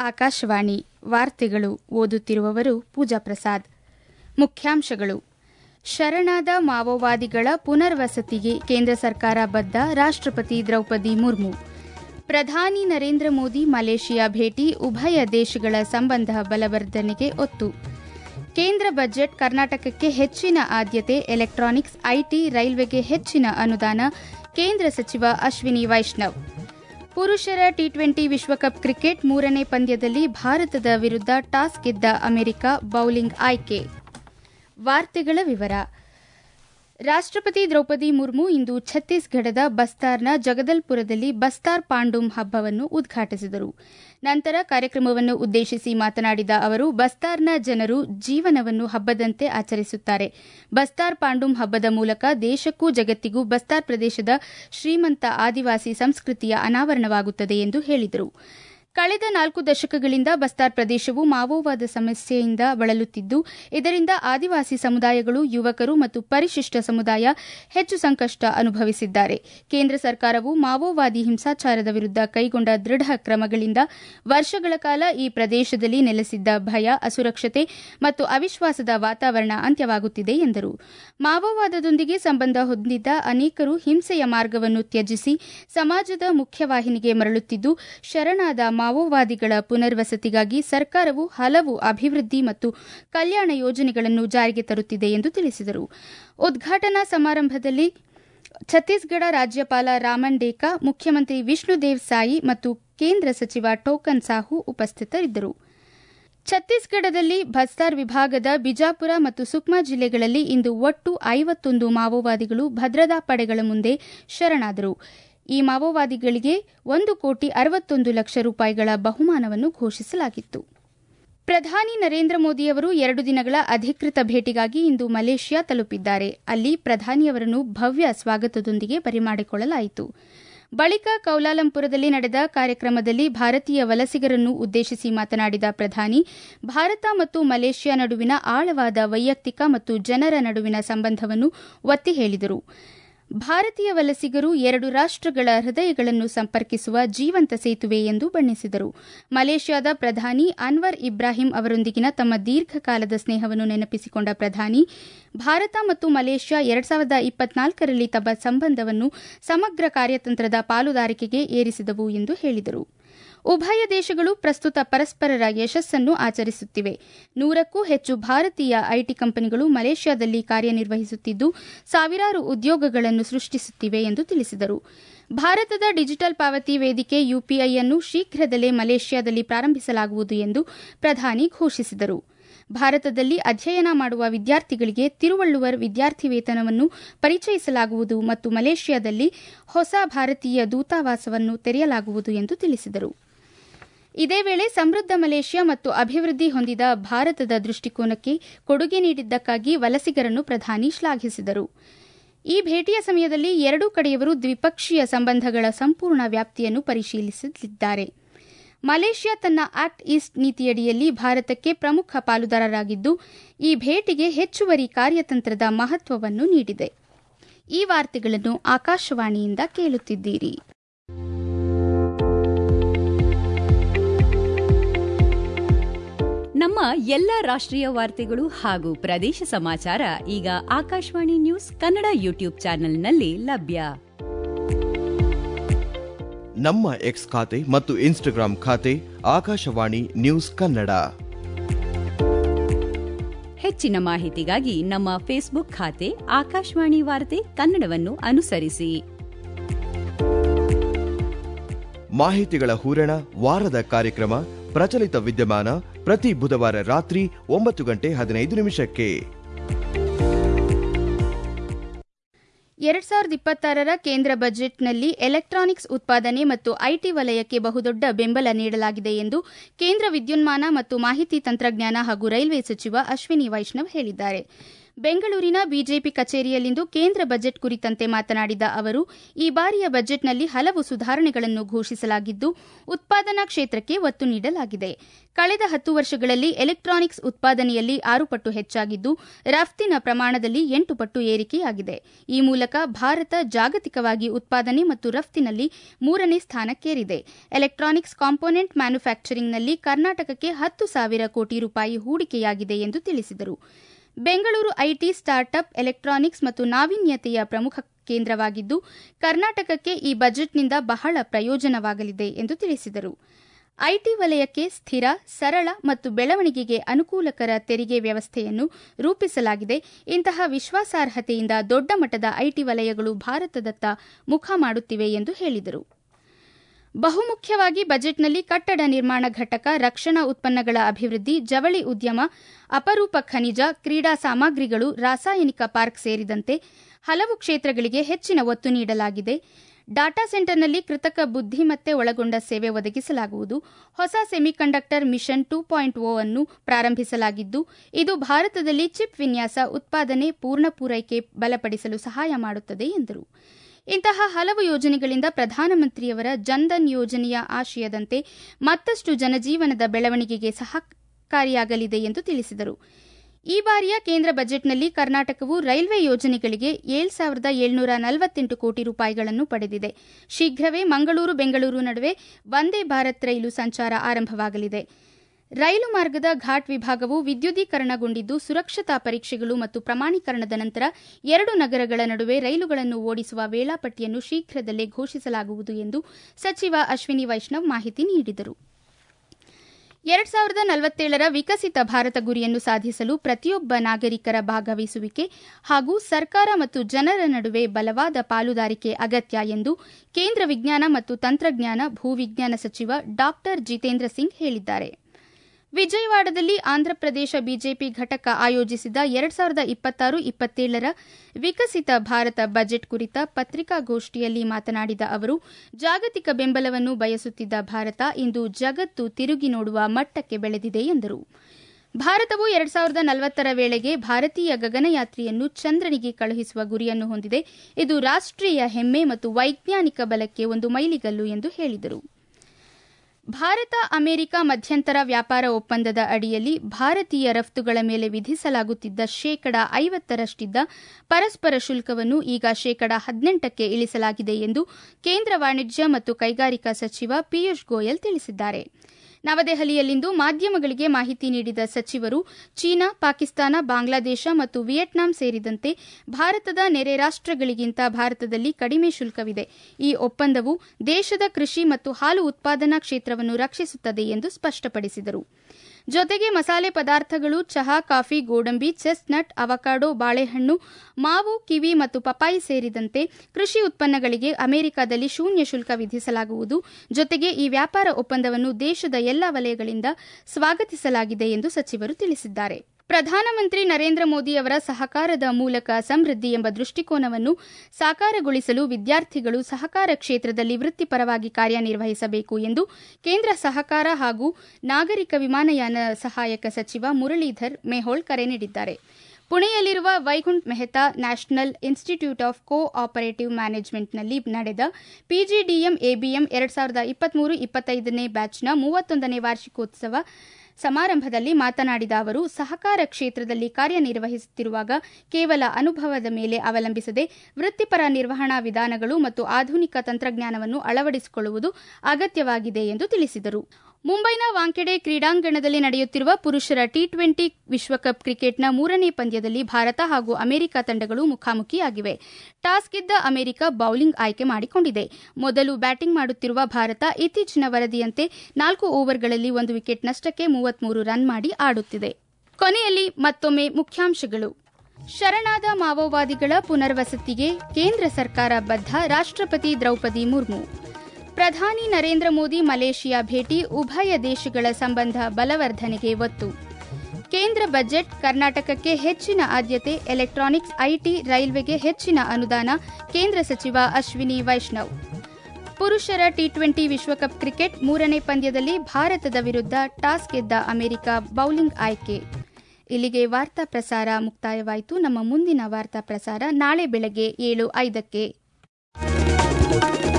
ಆಕಾಶವಾಣಿ ವಾರ್ತೆಗಳು ಓದುತ್ತಿರುವವರು ಪೂಜಾ ಪ್ರಸಾದ್ ಮುಖ್ಯಾಂಶಗಳು ಶರಣಾದ ಮಾವೋವಾದಿಗಳ ಪುನರ್ವಸತಿಗೆ ಕೇಂದ್ರ ಸರ್ಕಾರ ಬದ್ಧ ರಾಷ್ಟ್ರಪತಿ ದ್ರೌಪದಿ ಮುರ್ಮು ಪ್ರಧಾನಿ ನರೇಂದ್ರ ಮೋದಿ ಮಲೇಷಿಯಾ ಭೇಟಿ ಉಭಯ ದೇಶಗಳ ಸಂಬಂಧ ಬಲವರ್ಧನೆಗೆ ಒತ್ತು ಕೇಂದ್ರ ಬಜೆಟ್ ಕರ್ನಾಟಕಕ್ಕೆ ಹೆಚ್ಚಿನ ಆದ್ಯತೆ ಎಲೆಕ್ಟ್ರಾನಿಕ್ಸ್ ಐಟಿ ರೈಲ್ವೆಗೆ ಹೆಚ್ಚಿನ ಅನುದಾನ ಕೇಂದ್ರ ಸಚಿವ ಅಶ್ವಿನಿ ವೈಷ್ಣವ್ ಪುರುಷರ ಟಿ ಟ್ವೆಂಟಿ ವಿಶ್ವಕಪ್ ಕ್ರಿಕೆಟ್ ಮೂರನೇ ಪಂದ್ಯದಲ್ಲಿ ಭಾರತದ ವಿರುದ್ಧ ಟಾಸ್ ಗೆದ್ದ ಅಮೆರಿಕ ಬೌಲಿಂಗ್ ಆಯ್ಕೆ ವಾರ್ತೆಗಳ ವಿವರ ರಾಷ್ಟ್ರಪತಿ ದ್ರೌಪದಿ ಮುರ್ಮು ಇಂದು ಛತ್ತೀಸ್ಗಢದ ಬಸ್ತಾರ್ನ ಜಗದಲ್ಪುರದಲ್ಲಿ ಬಸ್ತಾರ್ ಪಾಂಡುಮ್ ಹಬ್ಬವನ್ನು ಉದ್ಘಾಟಿಸಿದರು ನಂತರ ಕಾರ್ಯಕ್ರಮವನ್ನು ಉದ್ದೇಶಿಸಿ ಮಾತನಾಡಿದ ಅವರು ಬಸ್ತಾರ್ನ ಜನರು ಜೀವನವನ್ನು ಹಬ್ಬದಂತೆ ಆಚರಿಸುತ್ತಾರೆ ಬಸ್ತಾರ್ ಪಾಂಡುಮ್ ಹಬ್ಬದ ಮೂಲಕ ದೇಶಕ್ಕೂ ಜಗತ್ತಿಗೂ ಬಸ್ತಾರ್ ಪ್ರದೇಶದ ಶ್ರೀಮಂತ ಆದಿವಾಸಿ ಸಂಸ್ಕೃತಿಯ ಅನಾವರಣವಾಗುತ್ತದೆ ಎಂದು ಹೇಳಿದರು ಕಳೆದ ನಾಲ್ಕು ದಶಕಗಳಿಂದ ಬಸ್ತಾರ್ ಪ್ರದೇಶವು ಮಾವೋವಾದ ಸಮಸ್ಯೆಯಿಂದ ಬಳಲುತ್ತಿದ್ದು ಇದರಿಂದ ಆದಿವಾಸಿ ಸಮುದಾಯಗಳು ಯುವಕರು ಮತ್ತು ಪರಿಶಿಷ್ಟ ಸಮುದಾಯ ಹೆಚ್ಚು ಸಂಕಷ್ಟ ಅನುಭವಿಸಿದ್ದಾರೆ ಕೇಂದ್ರ ಸರ್ಕಾರವು ಮಾವೋವಾದಿ ಹಿಂಸಾಚಾರದ ವಿರುದ್ಧ ಕೈಗೊಂಡ ದೃಢ ಕ್ರಮಗಳಿಂದ ವರ್ಷಗಳ ಕಾಲ ಈ ಪ್ರದೇಶದಲ್ಲಿ ನೆಲೆಸಿದ್ದ ಭಯ ಅಸುರಕ್ಷತೆ ಮತ್ತು ಅವಿಶ್ವಾಸದ ವಾತಾವರಣ ಅಂತ್ಯವಾಗುತ್ತಿದೆ ಎಂದರು ಮಾವೋವಾದದೊಂದಿಗೆ ಸಂಬಂಧ ಹೊಂದಿದ್ದ ಅನೇಕರು ಹಿಂಸೆಯ ಮಾರ್ಗವನ್ನು ತ್ಯಜಿಸಿ ಸಮಾಜದ ಮುಖ್ಯವಾಹಿನಿಗೆ ಮರಳುತ್ತಿದ್ದು ಶರಣಾದ ಮಾವೋವಾದಿಗಳ ಪುನರ್ವಸತಿಗಾಗಿ ಸರ್ಕಾರವು ಹಲವು ಅಭಿವೃದ್ಧಿ ಮತ್ತು ಕಲ್ಯಾಣ ಯೋಜನೆಗಳನ್ನು ಜಾರಿಗೆ ತರುತ್ತಿದೆ ಎಂದು ತಿಳಿಸಿದರು ಉದ್ಘಾಟನಾ ಸಮಾರಂಭದಲ್ಲಿ ಛತ್ತೀಸ್ಗಢ ರಾಜ್ಯಪಾಲ ರಾಮನ್ ಡೇಕಾ ಮುಖ್ಯಮಂತ್ರಿ ವಿಷ್ಣುದೇವ್ ಸಾಯಿ ಮತ್ತು ಕೇಂದ್ರ ಸಚಿವ ಟೋಕನ್ ಸಾಹು ಉಪಸ್ಥಿತರಿದ್ದರು ಛತ್ತೀಸ್ಗಢದಲ್ಲಿ ಬಸ್ತಾರ್ ವಿಭಾಗದ ಬಿಜಾಪುರ ಮತ್ತು ಸುಕ್ಮಾ ಜಿಲ್ಲೆಗಳಲ್ಲಿ ಇಂದು ಒಟ್ಟು ಐವತ್ತೊಂದು ಮಾವೋವಾದಿಗಳು ಭದ್ರತಾ ಪಡೆಗಳ ಮುಂದೆ ಶರಣಾದರು ಈ ಮಾವೋವಾದಿಗಳಿಗೆ ಒಂದು ಕೋಟಿ ಅರವತ್ತೊಂದು ಲಕ್ಷ ರೂಪಾಯಿಗಳ ಬಹುಮಾನವನ್ನು ಘೋಷಿಸಲಾಗಿತ್ತು ಪ್ರಧಾನಿ ನರೇಂದ್ರ ಮೋದಿಯವರು ಎರಡು ದಿನಗಳ ಅಧಿಕೃತ ಭೇಟಿಗಾಗಿ ಇಂದು ಮಲೇಷ್ಯಾ ತಲುಪಿದ್ದಾರೆ ಅಲ್ಲಿ ಪ್ರಧಾನಿಯವರನ್ನು ಭವ್ಯ ಸ್ವಾಗತದೊಂದಿಗೆ ಬರಿಮಾಡಿಕೊಳ್ಳಲಾಯಿತು ಬಳಿಕ ಕೌಲಾಲಂಪುರದಲ್ಲಿ ನಡೆದ ಕಾರ್ಯಕ್ರಮದಲ್ಲಿ ಭಾರತೀಯ ವಲಸಿಗರನ್ನು ಉದ್ದೇಶಿಸಿ ಮಾತನಾಡಿದ ಪ್ರಧಾನಿ ಭಾರತ ಮತ್ತು ಮಲೇಷ್ಯಾ ನಡುವಿನ ಆಳವಾದ ವೈಯಕ್ತಿಕ ಮತ್ತು ಜನರ ನಡುವಿನ ಸಂಬಂಧವನ್ನು ಒತ್ತಿ ಹೇಳಿದರು ಭಾರತೀಯ ವಲಸಿಗರು ಎರಡು ರಾಷ್ಟಗಳ ಹೃದಯಗಳನ್ನು ಸಂಪರ್ಕಿಸುವ ಜೀವಂತ ಸೇತುವೆ ಎಂದು ಬಣ್ಣಿಸಿದರು ಮಲೇಷ್ಯಾದ ಪ್ರಧಾನಿ ಅನ್ವರ್ ಇಬ್ರಾಹಿಂ ಅವರೊಂದಿಗಿನ ತಮ್ಮ ದೀರ್ಘಕಾಲದ ಸ್ನೇಹವನ್ನು ನೆನಪಿಸಿಕೊಂಡ ಪ್ರಧಾನಿ ಭಾರತ ಮತ್ತು ಮಲೇಷ್ಯಾ ಎರಡ್ ಸಾವಿರದ ಇಪ್ಪತ್ನಾಲ್ಕರಲ್ಲಿ ತಮ್ಮ ಸಂಬಂಧವನ್ನು ಸಮಗ್ರ ಕಾರ್ಯತಂತ್ರದ ಪಾಲುದಾರಿಕೆಗೆ ಏರಿಸಿದವು ಎಂದು ಹೇಳಿದರು ಉಭಯ ದೇಶಗಳು ಪ್ರಸ್ತುತ ಪರಸ್ಪರರ ಯಶಸ್ಸನ್ನು ಆಚರಿಸುತ್ತಿವೆ ನೂರಕ್ಕೂ ಹೆಚ್ಚು ಭಾರತೀಯ ಐಟಿ ಕಂಪನಿಗಳು ಮಲೇಷ್ಯಾದಲ್ಲಿ ಕಾರ್ಯನಿರ್ವಹಿಸುತ್ತಿದ್ದು ಸಾವಿರಾರು ಉದ್ಯೋಗಗಳನ್ನು ಸೃಷ್ಟಿಸುತ್ತಿವೆ ಎಂದು ತಿಳಿಸಿದರು ಭಾರತದ ಡಿಜಿಟಲ್ ಪಾವತಿ ವೇದಿಕೆ ಯುಪಿಐ ಅನ್ನು ಶೀಘ್ರದಲ್ಲೇ ಮಲೇಷ್ಯಾದಲ್ಲಿ ಪ್ರಾರಂಭಿಸಲಾಗುವುದು ಎಂದು ಪ್ರಧಾನಿ ಘೋಷಿಸಿದರು ಭಾರತದಲ್ಲಿ ಅಧ್ಯಯನ ಮಾಡುವ ವಿದ್ಯಾರ್ಥಿಗಳಿಗೆ ತಿರುವಳ್ಳುವರ್ ವಿದ್ಯಾರ್ಥಿ ವೇತನವನ್ನು ಪರಿಚಯಿಸಲಾಗುವುದು ಮತ್ತು ಮಲೇಷ್ಯಾದಲ್ಲಿ ಹೊಸ ಭಾರತೀಯ ದೂತಾವಾಸವನ್ನು ತೆರೆಯಲಾಗುವುದು ಎಂದು ತಿಳಿಸಿದರು ಇದೇ ವೇಳೆ ಸಮೃದ್ಧ ಮಲೇಷ್ಯಾ ಮತ್ತು ಅಭಿವೃದ್ಧಿ ಹೊಂದಿದ ಭಾರತದ ದೃಷ್ಟಿಕೋನಕ್ಕೆ ಕೊಡುಗೆ ನೀಡಿದ್ದಕ್ಕಾಗಿ ವಲಸಿಗರನ್ನು ಪ್ರಧಾನಿ ಶ್ಲಾಘಿಸಿದರು ಈ ಭೇಟಿಯ ಸಮಯದಲ್ಲಿ ಎರಡೂ ಕಡೆಯವರು ದ್ವಿಪಕ್ಷೀಯ ಸಂಬಂಧಗಳ ಸಂಪೂರ್ಣ ವ್ಯಾಪ್ತಿಯನ್ನು ಪರಿಶೀಲಿಸಲಿದ್ದಾರೆ ಮಲೇಷ್ಯಾ ತನ್ನ ಆಕ್ಟ್ ಈಸ್ಟ್ ನೀತಿಯಡಿಯಲ್ಲಿ ಭಾರತಕ್ಕೆ ಪ್ರಮುಖ ಪಾಲುದಾರರಾಗಿದ್ದು ಈ ಭೇಟಿಗೆ ಹೆಚ್ಚುವರಿ ಕಾರ್ಯತಂತ್ರದ ಮಹತ್ವವನ್ನು ನೀಡಿದೆ ಈ ವಾರ್ತೆಗಳನ್ನು ಆಕಾಶವಾಣಿಯಿಂದ ಕೇಳುತ್ತಿದ್ದೀರಿ ನಮ್ಮ ಎಲ್ಲ ರಾಷ್ಟ್ರೀಯ ವಾರ್ತೆಗಳು ಹಾಗೂ ಪ್ರದೇಶ ಸಮಾಚಾರ ಈಗ ಆಕಾಶವಾಣಿ ನ್ಯೂಸ್ ಕನ್ನಡ ಯೂಟ್ಯೂಬ್ ಚಾನೆಲ್ನಲ್ಲಿ ಲಭ್ಯ ನಮ್ಮ ಎಕ್ಸ್ ಖಾತೆ ಮತ್ತು ಇನ್ಸ್ಟಾಗ್ರಾಂ ಖಾತೆ ಆಕಾಶವಾಣಿ ನ್ಯೂಸ್ ಕನ್ನಡ ಹೆಚ್ಚಿನ ಮಾಹಿತಿಗಾಗಿ ನಮ್ಮ ಫೇಸ್ಬುಕ್ ಖಾತೆ ಆಕಾಶವಾಣಿ ವಾರ್ತೆ ಕನ್ನಡವನ್ನು ಅನುಸರಿಸಿ ಮಾಹಿತಿಗಳ ಹೂರಣ ವಾರದ ಕಾರ್ಯಕ್ರಮ ಪ್ರಚಲಿತ ವಿದ್ಯಮಾನ ಪ್ರತಿ ಬುಧವಾರ ರಾತ್ರಿ ಒಂಬತ್ತು ಗಂಟೆ ಹದಿನೈದು ನಿಮಿಷಕ್ಕೆ ಎರಡ್ ಸಾವಿರದ ಇಪ್ಪತ್ತಾರರ ಕೇಂದ್ರ ಬಜೆಟ್ನಲ್ಲಿ ಎಲೆಕ್ಟ್ರಾನಿಕ್ಸ್ ಉತ್ಪಾದನೆ ಮತ್ತು ಐಟಿ ವಲಯಕ್ಕೆ ಬಹುದೊಡ್ಡ ಬೆಂಬಲ ನೀಡಲಾಗಿದೆ ಎಂದು ಕೇಂದ್ರ ವಿದ್ಯುನ್ಮಾನ ಮತ್ತು ಮಾಹಿತಿ ತಂತ್ರಜ್ಞಾನ ಹಾಗೂ ರೈಲ್ವೆ ಸಚಿವ ಅಶ್ವಿನಿ ವೈಷ್ಣವ್ ಹೇಳಿದ್ದಾರೆ ಬೆಂಗಳೂರಿನ ಬಿಜೆಪಿ ಕಚೇರಿಯಲ್ಲಿಂದು ಕೇಂದ್ರ ಬಜೆಟ್ ಕುರಿತಂತೆ ಮಾತನಾಡಿದ ಅವರು ಈ ಬಾರಿಯ ಬಜೆಟ್ನಲ್ಲಿ ಹಲವು ಸುಧಾರಣೆಗಳನ್ನು ಘೋಷಿಸಲಾಗಿದ್ದು ಉತ್ಪಾದನಾ ಕ್ಷೇತ್ರಕ್ಕೆ ಒತ್ತು ನೀಡಲಾಗಿದೆ ಕಳೆದ ಹತ್ತು ವರ್ಷಗಳಲ್ಲಿ ಎಲೆಕ್ಟ್ರಾನಿಕ್ಸ್ ಉತ್ಪಾದನೆಯಲ್ಲಿ ಆರು ಪಟ್ಟು ಹೆಚ್ಚಾಗಿದ್ದು ರಫ್ತಿನ ಪ್ರಮಾಣದಲ್ಲಿ ಎಂಟು ಪಟ್ಟು ಏರಿಕೆಯಾಗಿದೆ ಈ ಮೂಲಕ ಭಾರತ ಜಾಗತಿಕವಾಗಿ ಉತ್ಪಾದನೆ ಮತ್ತು ರಫ್ತಿನಲ್ಲಿ ಮೂರನೇ ಸ್ಥಾನಕ್ಕೇರಿದೆ ಎಲೆಕ್ಟ್ರಾನಿಕ್ಸ್ ಕಾಂಪೋನೆಂಟ್ ಮ್ಯಾನುಫ್ಯಾಕ್ಚರಿಂಗ್ನಲ್ಲಿ ಕರ್ನಾಟಕಕ್ಕೆ ಹತ್ತು ಸಾವಿರ ಕೋಟಿ ರೂಪಾಯಿ ಹೂಡಿಕೆಯಾಗಿದೆ ಎಂದು ತಿಳಿಸಿದರು ಬೆಂಗಳೂರು ಐಟಿ ಸ್ಟಾರ್ಟ್ಅಪ್ ಎಲೆಕ್ಟ್ರಾನಿಕ್ಸ್ ಮತ್ತು ನಾವೀನ್ಯತೆಯ ಪ್ರಮುಖ ಕೇಂದ್ರವಾಗಿದ್ದು ಕರ್ನಾಟಕಕ್ಕೆ ಈ ಬಜೆಟ್ನಿಂದ ಬಹಳ ಪ್ರಯೋಜನವಾಗಲಿದೆ ಎಂದು ತಿಳಿಸಿದರು ಐಟಿ ವಲಯಕ್ಕೆ ಸ್ಥಿರ ಸರಳ ಮತ್ತು ಬೆಳವಣಿಗೆಗೆ ಅನುಕೂಲಕರ ತೆರಿಗೆ ವ್ಯವಸ್ಥೆಯನ್ನು ರೂಪಿಸಲಾಗಿದೆ ಇಂತಹ ವಿಶ್ವಾಸಾರ್ಹತೆಯಿಂದ ದೊಡ್ಡ ಮಟ್ಟದ ಐಟಿ ವಲಯಗಳು ಭಾರತದತ್ತ ಮುಖ ಮಾಡುತ್ತಿವೆ ಎಂದು ಹೇಳಿದರು ಬಹುಮುಖ್ಯವಾಗಿ ಬಜೆಟ್ನಲ್ಲಿ ಕಟ್ಟಡ ನಿರ್ಮಾಣ ಘಟಕ ರಕ್ಷಣಾ ಉತ್ಪನ್ನಗಳ ಅಭಿವೃದ್ಧಿ ಜವಳಿ ಉದ್ಯಮ ಅಪರೂಪ ಖನಿಜ ಕ್ರೀಡಾ ಸಾಮಗ್ರಿಗಳು ರಾಸಾಯನಿಕ ಪಾರ್ಕ್ ಸೇರಿದಂತೆ ಹಲವು ಕ್ಷೇತ್ರಗಳಿಗೆ ಹೆಚ್ಚಿನ ಒತ್ತು ನೀಡಲಾಗಿದೆ ಡಾಟಾ ಸೆಂಟರ್ನಲ್ಲಿ ಕೃತಕ ಬುದ್ದಿಮತ್ತೆ ಒಳಗೊಂಡ ಸೇವೆ ಒದಗಿಸಲಾಗುವುದು ಹೊಸ semiconductor mission two point oh ಅನ್ನು ಪ್ರಾರಂಭಿಸಲಾಗಿದ್ದು ಇದು ಭಾರತದಲ್ಲಿ ಚಿಪ್ ವಿನ್ಯಾಸ ಉತ್ಪಾದನೆ ಪೂರ್ಣ ಪೂರೈಕೆ ಬಲಪಡಿಸಲು ಸಹಾಯ ಮಾಡುತ್ತದೆ ಎಂದರು ಇಂತಹ ಹಲವು ಯೋಜನೆಗಳಿಂದ ಪ್ರಧಾನಮಂತ್ರಿಯವರ ಜನ್ಧನ್ ಯೋಜನೆಯ ಆಶಯದಂತೆ ಮತ್ತಷ್ಟು ಜನಜೀವನದ ಬೆಳವಣಿಗೆಗೆ ಸಹಕಾರಿಯಾಗಲಿದೆ ಎಂದು ತಿಳಿಸಿದರು ಈ ಬಾರಿಯ ಕೇಂದ್ರ ಬಜೆಟ್ನಲ್ಲಿ ಕರ್ನಾಟಕವು ರೈಲ್ವೆ ಯೋಜನೆಗಳಿಗೆ ಏಳು ಸಾವಿರದ ಏಳ್ನೂರ ನಲವತ್ತೆಂಟು ಕೋಟಿ ರೂಪಾಯಿಗಳನ್ನು ಪಡೆದಿದೆ ಶೀಘ್ರವೇ ಮಂಗಳೂರು ಬೆಂಗಳೂರು ನಡುವೆ ವಂದೇ ಭಾರತ್ ರೈಲು ಸಂಚಾರ ಆರಂಭವಾಗಲಿದೆ ರೈಲು ಮಾರ್ಗದ ಘಾಟ್ ವಿಭಾಗವು ವಿದ್ಯುದೀಕರಣಗೊಂಡಿದ್ದು ಸುರಕ್ಷತಾ ಪರೀಕ್ಷೆಗಳು ಮತ್ತು ಪ್ರಮಾಣೀಕರಣದ ನಂತರ ಎರಡು ನಗರಗಳ ನಡುವೆ ರೈಲುಗಳನ್ನು ಓಡಿಸುವ ವೇಳಾಪಟ್ಟಿಯನ್ನು ಶೀಘ್ರದಲ್ಲೇ ಘೋಷಿಸಲಾಗುವುದು ಎಂದು ಸಚಿವ ಅಶ್ವಿನಿ ವೈಷ್ಣವ್ ಮಾಹಿತಿ ನೀಡಿದರು ಎರಡ್ ಸಾವಿರದ ನಲವತ್ತೇಳರ ವಿಕಸಿತ ಭಾರತ ಗುರಿಯನ್ನು ಸಾಧಿಸಲು ಪ್ರತಿಯೊಬ್ಬ ನಾಗರಿಕರ ಭಾಗವಹಿಸುವಿಕೆ ಹಾಗೂ ಸರ್ಕಾರ ಮತ್ತು ಜನರ ನಡುವೆ ಬಲವಾದ ಪಾಲುದಾರಿಕೆ ಅಗತ್ಯ ಎಂದು ಕೇಂದ್ರ ವಿಜ್ಞಾನ ಮತ್ತು ತಂತ್ರಜ್ಞಾನ ಭೂವಿಜ್ಞಾನ ಸಚಿವ ಡಾ ಜಿತೇಂದ್ರ ಸಿಂಗ್ ಹೇಳಿದ್ದಾರೆ ವಿಜಯವಾಡದಲ್ಲಿ ಆಂಧ್ರಪ್ರದೇಶ ಬಿಜೆಪಿ ಘಟಕ ಆಯೋಜಿಸಿದ ಎರಡ್ ಸಾವಿರದ ಇಪ್ಪತ್ತಾರು ಇಪ್ಪತ್ತೇಳರ ವಿಕಸಿತ ಭಾರತ ಬಜೆಟ್ ಕುರಿತ ಪತ್ರಿಕಾಗೋಷ್ಠಿಯಲ್ಲಿ ಮಾತನಾಡಿದ ಅವರು ಜಾಗತಿಕ ಬೆಂಬಲವನ್ನು ಬಯಸುತ್ತಿದ್ದ ಭಾರತ ಇಂದು ಜಗತ್ತು ತಿರುಗಿ ನೋಡುವ ಮಟ್ಟಕ್ಕೆ ಬೆಳೆದಿದೆ ಎಂದರು ಭಾರತವು ಎರಡ್ ಸಾವಿರದ ನಲವತ್ತರ ವೇಳೆಗೆ ಭಾರತೀಯ ಗಗನಯಾತ್ರಿಯನ್ನು ಚಂದ್ರನಿಗೆ ಕಳುಹಿಸುವ ಗುರಿಯನ್ನು ಹೊಂದಿದೆ ಇದು ರಾಷ್ಟೀಯ ಹೆಮ್ಮೆ ಮತ್ತು ವೈಜ್ಞಾನಿಕ ಬಲಕ್ಕೆ ಒಂದು ಮೈಲಿಗಲ್ಲು ಎಂದು ಹೇಳಿದರು ಭಾರತ ಅಮೆರಿಕ ಮಧ್ಯಂತರ ವ್ಯಾಪಾರ ಒಪ್ಪಂದದ ಅಡಿಯಲ್ಲಿ ಭಾರತೀಯ ರಫ್ತುಗಳ ಮೇಲೆ ವಿಧಿಸಲಾಗುತ್ತಿದ್ದ ಶೇಕಡ ಐವತ್ತರಷ್ಟಿದ್ದ ಪರಸ್ಪರ ಶುಲ್ಕವನ್ನು ಈಗ ಶೇಕಡ ಹದಿನೆಂಟಕ್ಕೆ ಇಳಿಸಲಾಗಿದೆ ಎಂದು ಕೇಂದ್ರ ವಾಣಿಜ್ಯ ಮತ್ತು ಕೈಗಾರಿಕಾ ಸಚಿವ ಪಿಯೂಷ್ ಗೋಯಲ್ ತಿಳಿಸಿದ್ದಾರೆ ನವದೆಹಲಿಯಲ್ಲಿಂದು ಮಾಧ್ಯಮಗಳಿಗೆ ಮಾಹಿತಿ ನೀಡಿದ ಸಚಿವರು ಚೀನಾ ಪಾಕಿಸ್ತಾನ ಬಾಂಗ್ಲಾದೇಶ ಮತ್ತು ವಿಯೆಟ್ನಾಂ ಸೇರಿದಂತೆ ಭಾರತದ ನೆರೆ ರಾಷ್ಟಗಳಿಗಿಂತ ಭಾರತದಲ್ಲಿ ಕಡಿಮೆ ಶುಲ್ಕವಿದೆ ಈ ಒಪ್ಪಂದವು ದೇಶದ ಕೃಷಿ ಮತ್ತು ಹಾಲು ಉತ್ಪಾದನಾ ಕ್ಷೇತ್ರವನ್ನು ರಕ್ಷಿಸುತ್ತದೆ ಎಂದು ಸ್ಪಷ್ಟಪಡಿಸಿದರು ಜೊತೆಗೆ ಮಸಾಲೆ ಪದಾರ್ಥಗಳು ಚಹಾ ಕಾಫಿ ಗೋಡಂಬಿ ಚೆಸ್ಟ್ನಟ್ ಅವಕಾಡೋ ಬಾಳೆಹಣ್ಣು ಮಾವು ಕಿವಿ ಮತ್ತು ಪಪಾಯಿ ಸೇರಿದಂತೆ ಕೃಷಿ ಉತ್ಪನ್ನಗಳಿಗೆ ಅಮೆರಿಕದಲ್ಲಿ ಶೂನ್ಯ ಶುಲ್ಕ ವಿಧಿಸಲಾಗುವುದು ಜೊತೆಗೆ ಈ ವ್ಯಾಪಾರ ಒಪ್ಪಂದವನ್ನು ದೇಶದ ಎಲ್ಲಾ ವಲಯಗಳಿಂದ ಸ್ವಾಗತಿಸಲಾಗಿದೆ ಎಂದು ಸಚಿವರು ತಿಳಿಸಿದ್ದಾರೆ ಪ್ರಧಾನಮಂತ್ರಿ ನರೇಂದ್ರ ಮೋದಿ ಅವರ ಸಹಕಾರದ ಮೂಲಕ ಸಮೃದ್ಧಿ ಎಂಬ ದೃಷ್ಟಿಕೋನವನ್ನು ಸಾಕಾರಗೊಳಿಸಲು ವಿದ್ಯಾರ್ಥಿಗಳು ಸಹಕಾರ ಕ್ಷೇತ್ರದಲ್ಲಿ ವೃತ್ತಿಪರವಾಗಿ ಕಾರ್ಯನಿರ್ವಹಿಸಬೇಕು ಎಂದು ಕೇಂದ್ರ ಸಹಕಾರ ಹಾಗೂ ನಾಗರಿಕ ವಿಮಾನಯಾನ ಸಹಾಯಕ ಸಚಿವ ಮುರಳೀಧರ್ ಮೇಹೋಳ್ ಕರೆ ನೀಡಿದ್ದಾರೆ ಪುಣೆಯಲ್ಲಿರುವ Vaikunth Mehta national institute of cooperative ಮ್ಯಾನೇಜ್ಮೆಂಟ್ನಲ್ಲಿ ನಡೆದ ಪಿಜಿಡಿಎಂ ಎಬಿಎಂ ಎರಡ್ ಸಾವಿರದ ಇಪ್ಪತ್ಮೂರು ಇಪ್ಪತ್ತೈದನೇ ಬ್ಯಾಚ್ನ ಮೂವತ್ತೊಂದನೇ ವಾರ್ಷಿಕೋತ್ಸವ ಸಮಾರಂಭದಲ್ಲಿ ಮಾತನಾಡಿದ ಅವರು ಸಹಕಾರ ಕ್ಷೇತ್ರದಲ್ಲಿ ಕಾರ್ಯನಿರ್ವಹಿಸುತ್ತಿರುವಾಗ ಕೇವಲ ಅನುಭವದ ಮೇಲೆ ಅವಲಂಬಿಸದೆ ವೃತ್ತಿಪರ ನಿರ್ವಹಣಾ ವಿಧಾನಗಳು ಮತ್ತು ಆಧುನಿಕ ತಂತ್ರಜ್ಞಾನವನ್ನು ಅಳವಡಿಸಿಕೊಳ್ಳುವುದು ಅಗತ್ಯವಾಗಿದೆ ಎಂದು ತಿಳಿಸಿದರು ಮುಂಬೈನ ವಾಂಖೆಡೆ ಕ್ರೀಡಾಂಗಣದಲ್ಲಿ ನಡೆಯುತ್ತಿರುವ ಪುರುಷರ ಟಿ ಟ್ವೆಂಟಿ ವಿಶ್ವಕಪ್ ಕ್ರಿಕೆಟ್ನ ಮೂರನೇ ಪಂದ್ಯದಲ್ಲಿ ಭಾರತ ಹಾಗೂ ಅಮೆರಿಕ ತಂಡಗಳು ಮುಖಾಮುಖಿಯಾಗಿವೆ ಟಾಸ್ ಗೆದ್ದ ಅಮೆರಿಕ ಬೌಲಿಂಗ್ ಆಯ್ಕೆ ಮಾಡಿಕೊಂಡಿದೆ ಮೊದಲು ಬ್ಯಾಟಿಂಗ್ ಮಾಡುತ್ತಿರುವ ಭಾರತ ಇತ್ತೀಚಿನ ವರದಿಯಂತೆ ನಾಲ್ಕು ಓವರ್ಗಳಲ್ಲಿ ಒಂದು ವಿಕೆಟ್ ನಷ್ಟಕ್ಕೆ ಮೂವತ್ಮೂರು ರನ್ ಮಾಡಿ ಆಡುತ್ತಿದೆ ಕೊನೆಯಲ್ಲಿ ಮತ್ತೊಮ್ಮೆ ಮುಖ್ಯಾಂಶಗಳು ಶರಣಾದ ಮಾವೋವಾದಿಗಳ ಪುನರ್ವಸತಿಗೆ ಕೇಂದ್ರ ಸರ್ಕಾರ ಬದ್ಧ ರಾಷ್ಟ್ರಪತಿ ದ್ರೌಪದಿ ಮುರ್ಮು ಪ್ರಧಾನಿ ನರೇಂದ್ರ ಮೋದಿ ಮಲೇಷಿಯಾ ಭೇಟಿ ಉಭಯ ದೇಶಗಳ ಸಂಬಂಧ ಬಲವರ್ಧನೆಗೆ ಒತ್ತು ಕೇಂದ್ರ ಬಜೆಟ್ ಕರ್ನಾಟಕಕ್ಕೆ ಹೆಚ್ಚಿನ ಆದ್ಯತೆ ಎಲೆಕ್ಟ್ರಾನಿಕ್ಸ್ ಐಟಿ ರೈಲ್ವೆಗೆ ಹೆಚ್ಚಿನ ಅನುದಾನ ಕೇಂದ್ರ ಸಚಿವ ಅಶ್ವಿನಿ ವೈಷ್ಣವ್ ಪುರುಷರ ಟಿ ಟ್ವೆಂಟಿ ವಿಶ್ವಕಪ್ ಕ್ರಿಕೆಟ್ ಮೂರನೇ ಪಂದ್ಯದಲ್ಲಿ ಭಾರತದ ವಿರುದ್ಧ ಟಾಸ್ ಗೆದ್ದ ಅಮೆರಿಕ ಬೌಲಿಂಗ್ ಆಯ್ಕೆ ಇಲ್ಲಿಗೆ ವಾರ್ತಾ ಪ್ರಸಾರ ಮುಕ್ತಾಯವಾಯಿತು ನಮ್ಮ ಮುಂದಿನ ವಾರ್ತಾ ಪ್ರಸಾರ ನಾಳೆ ಬೆಳಗ್ಗೆ ಏಳು ಐದಕ್ಕೆ